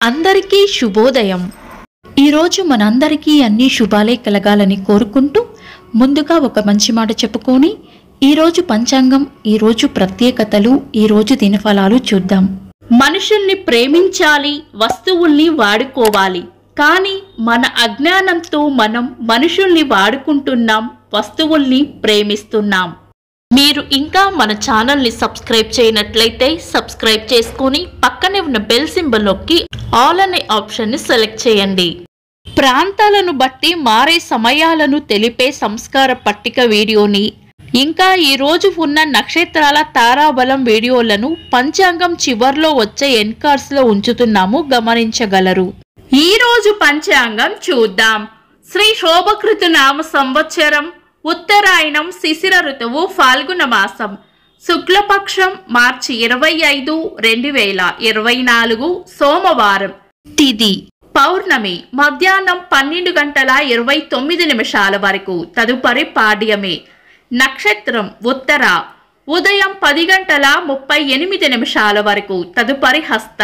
అందరికీ శుభోదయం ఈరోజు మనందరికీ అన్ని శుభాలే కలగాలని కోరుకుంటూ ముందుగా ఒక మంచి మాట చెప్పుకొని ఈరోజు పంచాంగం ఈరోజు ప్రత్యేకతలు ఈరోజు దినఫలాలు చూద్దాం మనుషుల్ని ప్రేమించాలి వస్తువుల్ని వాడుకోవాలి కానీ మన అజ్ఞానంతో మనం మనుషుల్ని వాడుకుంటున్నాం వస్తువుల్ని ప్రేమిస్తున్నాం మీరు ఇంకా మన ఛానల్ని సబ్స్క్రైబ్ చేయనట్లయితే సబ్స్క్రైబ్ చేసుకొని పక్కనే ఉన్న బెల్ సింబల్ నొక్కి ఆల్ అనే ఆప్షన్ని సెలెక్ట్ చేయండి ప్రాంతాలను బట్టి మారే సమయాలను తెలిపే సంస్కార పట్టిక వీడియోని ఇంకా ఈ రోజు ఉన్న నక్షత్రాల తారాబలం వీడియోలను పంచాంగం చివర్లో వచ్చే ఎన్కార్స్ లో ఉంచుతున్నాము గమనించగలరు ఈ రోజు పంచాంగం చూద్దాం శ్రీ శోభకృత నామ సంవత్సరం ఉత్తరాయణం శిశిర ఋతువు ఫాల్గుణ మాసం శుక్లపక్షం మార్చి ఇరవై ఐదు రెండు వేల ఇరవై నాలుగు సోమవారం తిది పౌర్ణమి మధ్యాహ్నం పన్నెండు గంటల ఇరవై తొమ్మిది నిమిషాల వరకు తదుపరి పాడ్యమి నక్షత్రం ఉత్తర ఉదయం పది గంటల ముప్పై ఎనిమిది నిమిషాల వరకు తదుపరి హస్త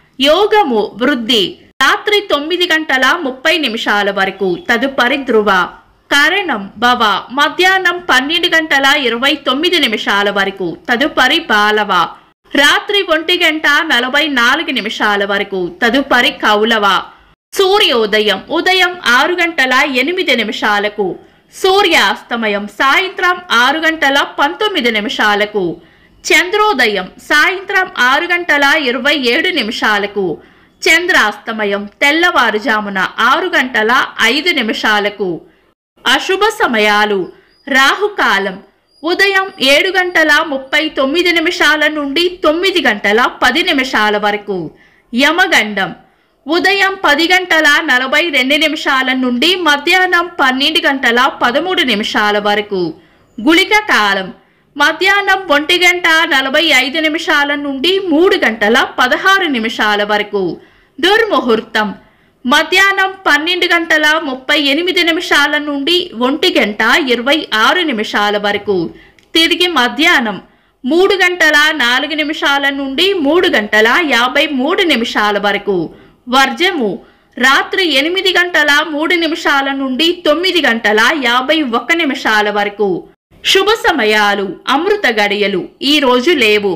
యోగము వృద్ధి రాత్రి తొమ్మిది గంటల ముప్పై నిమిషాల వరకు తదుపరి ధ్రువ కారణం భవ మధ్యాహ్నం పన్నెండు గంటల ఇరవై తొమ్మిది నిమిషాల వరకు తదుపరి బాలవ రాత్రి ఒంటి గంట నలభై నాలుగు నిమిషాల వరకు తదుపరి కౌలవ సూర్యోదయం ఉదయం ఆరు గంటల ఎనిమిది నిమిషాలకు సూర్యాస్తమయం సాయంత్రం ఆరు గంటల పంతొమ్మిది నిమిషాలకు చంద్రోదయం సాయంత్రం ఆరు గంటల ఇరవై ఏడు నిమిషాలకు చంద్రాస్తమయం తెల్లవారుజామున ఆరు గంటల ఐదు నిమిషాలకు అశుభ సమయాలు రాహుకాలం ఉదయం ఏడు గంటల ముప్పై తొమ్మిది నిమిషాల నుండి తొమ్మిది గంటల పది నిమిషాల వరకు యమగండం ఉదయం పది గంటల నలభై రెండు నిమిషాల నుండి మధ్యాహ్నం పన్నెండు గంటల పదమూడు నిమిషాల వరకు గుళిక కాలం మధ్యాహ్నం ఒంటి గంట నలభై ఐదు నిమిషాల నుండి మూడు గంటల పదహారు నిమిషాల వరకు దుర్ముహూర్తం మధ్యాహ్నం పన్నెండు గంటల ముప్పై ఎనిమిది నిమిషాల నుండి ఒంటి గంట ఇరవై ఆరు నిమిషాల వరకు తిరిగి మధ్యాహ్నం మూడు గంటల నాలుగు నిమిషాల నుండి మూడు గంటల యాభై మూడు నిమిషాల వరకు వర్జము రాత్రి ఎనిమిది గంటల మూడు నిమిషాల నుండి తొమ్మిది గంటల యాభై ఒక్క నిమిషాల వరకు శుభ సమయాలు అమృత గడియలు ఈ రోజు లేవు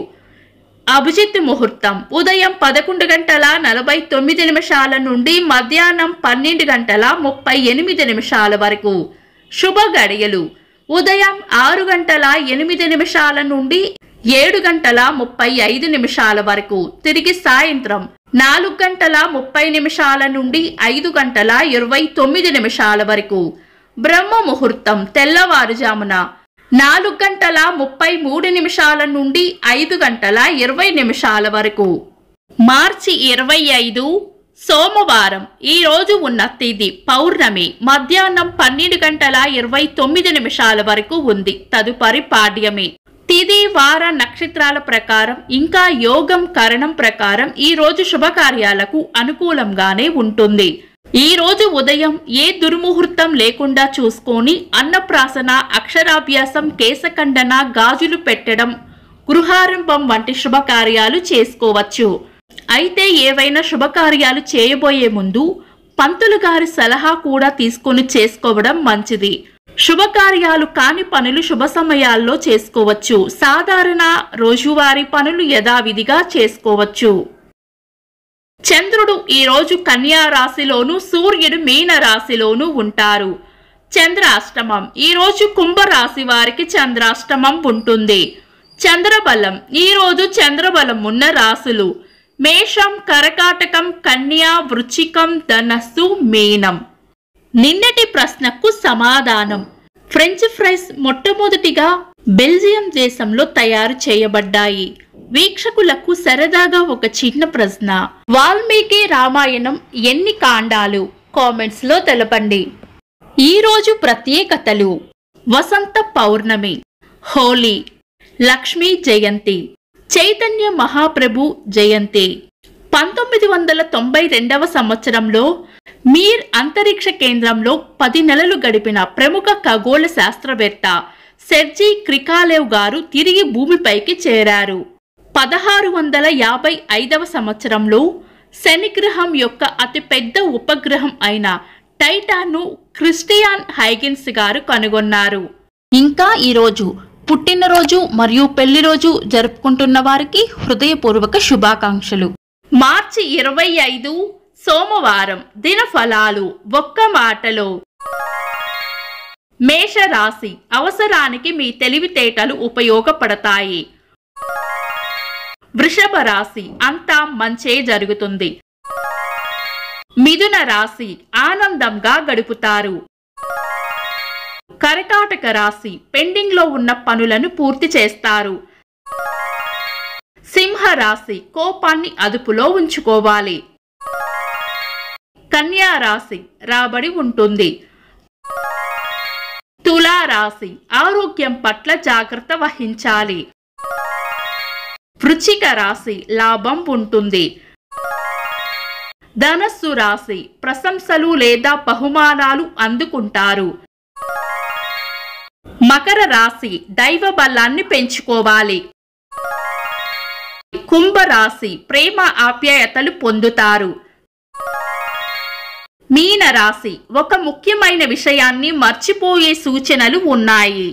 అభిజిత్ ముహూర్తం ఉదయం పదకొండు గంటల నలభై తొమ్మిది నిమిషాల నుండి మధ్యాహ్నం పన్నెండు గంటల ముప్పై ఎనిమిది నిమిషాల వరకు శుభ గడియలు ఉదయం ఆరు గంటల ఎనిమిది నిమిషాల నుండి ఏడు గంటల ముప్పై ఐదు నిమిషాల వరకు తిరిగి సాయంత్రం నాలుగు గంటల ముప్పై నిమిషాల నుండి ఐదు గంటల ఇరవై తొమ్మిది నిమిషాల వరకు బ్రహ్మ ముహూర్తం తెల్లవారుజామున నాలుగు గంటల ముప్పై మూడు నిమిషాల నుండి ఐదు గంటల ఇరవై నిమిషాల వరకు మార్చి ఇరవై ఐదు సోమవారం ఈ రోజు ఉన్న తేదీ పౌర్ణమి మధ్యాహ్నం పన్నెండు గంటల ఇరవై తొమ్మిది నిమిషాల వరకు ఉంది తదుపరి పాడ్యమి తిది వార నక్షత్రాల ప్రకారం ఇంకా యోగం కరణం ప్రకారం ఈ రోజు శుభకార్యాలకు అనుకూలంగానే ఉంటుంది ఈ రోజు ఉదయం ఏ దుర్ముహూర్తం లేకుండా చూసుకొని అన్నప్రాసన అక్షరాభ్యాసం కేశఖండన గాజులు పెట్టడం గృహారంభం వంటి శుభకార్యాలు చేసుకోవచ్చు అయితే ఏవైనా శుభకార్యాలు చేయబోయే ముందు పంతులు గారి సలహా కూడా తీసుకొని చేసుకోవడం మంచిది శుభకార్యాలు కాని పనులు శుభ సమయాల్లో చేసుకోవచ్చు సాధారణ రోజువారీ పనులు యథావిధిగా చేసుకోవచ్చు చంద్రుడు ఈ రోజు కన్యా రాశిలోను సూర్యుడు మీన రాశిలోను ఉంటారు చంద్రాష్టమం ఈ రోజు కుంభరాశి వారికి చంద్రాష్టమం ఉంటుంది చంద్రబలం ఈ రోజు చంద్రబలం ఉన్న రాశులు మేషం కరకాటకం కన్యా వృచ్చికం ధనస్సు మీనం నిన్నటి ప్రశ్నకు సమాధానం ఫ్రెంచ్ ఫ్రైస్ మొట్టమొదటిగా బెల్జియం దేశంలో తయారు చేయబడ్డాయి వీక్షకులకు సరదాగా ఒక చిన్న ప్రశ్న వాల్మీకి రామాయణం ఎన్ని కాండాలు కామెంట్స్ లో తెలపండి ఈ రోజు ప్రత్యేకతలు వసంత పౌర్ణమి హోలీ లక్ష్మీ జయంతి చైతన్య మహాప్రభు జయంతి పంతొమ్మిది వందల తొంభై రెండవ సంవత్సరంలో మీర్ అంతరిక్ష కేంద్రంలో పది నెలలు గడిపిన ప్రముఖ ఖగోళ శాస్త్రవేత్త సెర్జీ క్రికాలేవ్ గారు తిరిగి భూమిపైకి చేరారు పదహారు వందల యాభై ఐదవ సంవత్సరంలో శనిగ్రహం యొక్క అతిపెద్ద ఉపగ్రహం అయిన టైటాన్ను క్రిస్టియాన్ హైగిన్స్ గారు కనుగొన్నారు ఇంకా ఈరోజు పుట్టినరోజు మరియు పెళ్లి రోజు జరుపుకుంటున్న వారికి హృదయపూర్వక శుభాకాంక్షలు మార్చి ఇరవై ఐదు సోమవారం దినఫలాలు ఒక్క మాటలో మేషరాశి అవసరానికి మీ తెలివితేటలు ఉపయోగపడతాయి వృషభ రాశి అంతా మంచే జరుగుతుంది మిథున రాశి ఆనందంగా గడుపుతారు కర్కాటక రాశి పెండింగ్ లో ఉన్న పనులను పూర్తి చేస్తారు సింహ రాశి కోపాన్ని అదుపులో ఉంచుకోవాలి కన్యా రాశి రాబడి ఉంటుంది తులా రాశి ఆరోగ్యం పట్ల జాగ్రత్త వహించాలి వృచ్చిక రాశి లాభం ఉంటుంది ధనస్సు రాశి ప్రశంసలు లేదా బహుమానాలు అందుకుంటారు మకర రాశి దైవ బలాన్ని పెంచుకోవాలి కుంభరాశి ప్రేమ ఆప్యాయతలు పొందుతారు మీన రాశి ఒక ముఖ్యమైన విషయాన్ని మర్చిపోయే సూచనలు ఉన్నాయి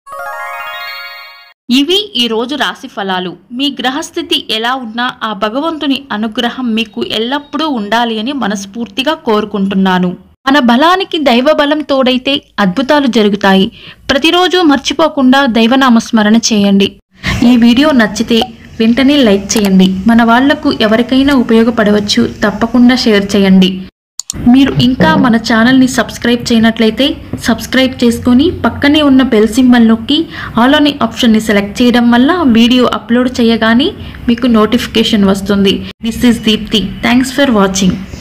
ఇవి ఈ రోజు రాశి ఫలాలు మీ గ్రహస్థితి ఎలా ఉన్నా ఆ భగవంతుని అనుగ్రహం మీకు ఎల్లప్పుడూ ఉండాలి అని మనస్ఫూర్తిగా కోరుకుంటున్నాను మన బలానికి దైవ బలం తోడైతే అద్భుతాలు జరుగుతాయి ప్రతిరోజు మర్చిపోకుండా దైవనామస్మరణ చేయండి ఈ వీడియో నచ్చితే వెంటనే లైక్ చేయండి మన వాళ్లకు ఎవరికైనా ఉపయోగపడవచ్చు తప్పకుండా షేర్ చేయండి మీరు ఇంకా మన ఛానల్ని సబ్స్క్రైబ్ చేయనట్లయితే సబ్స్క్రైబ్ చేసుకొని పక్కనే ఉన్న బెల్ సింబల్ నొక్కి ఆల్ అనే ఆప్షన్ని సెలెక్ట్ చేయడం వల్ల వీడియో అప్లోడ్ చేయగానే మీకు నోటిఫికేషన్ వస్తుంది this is Deepthi thanks for watching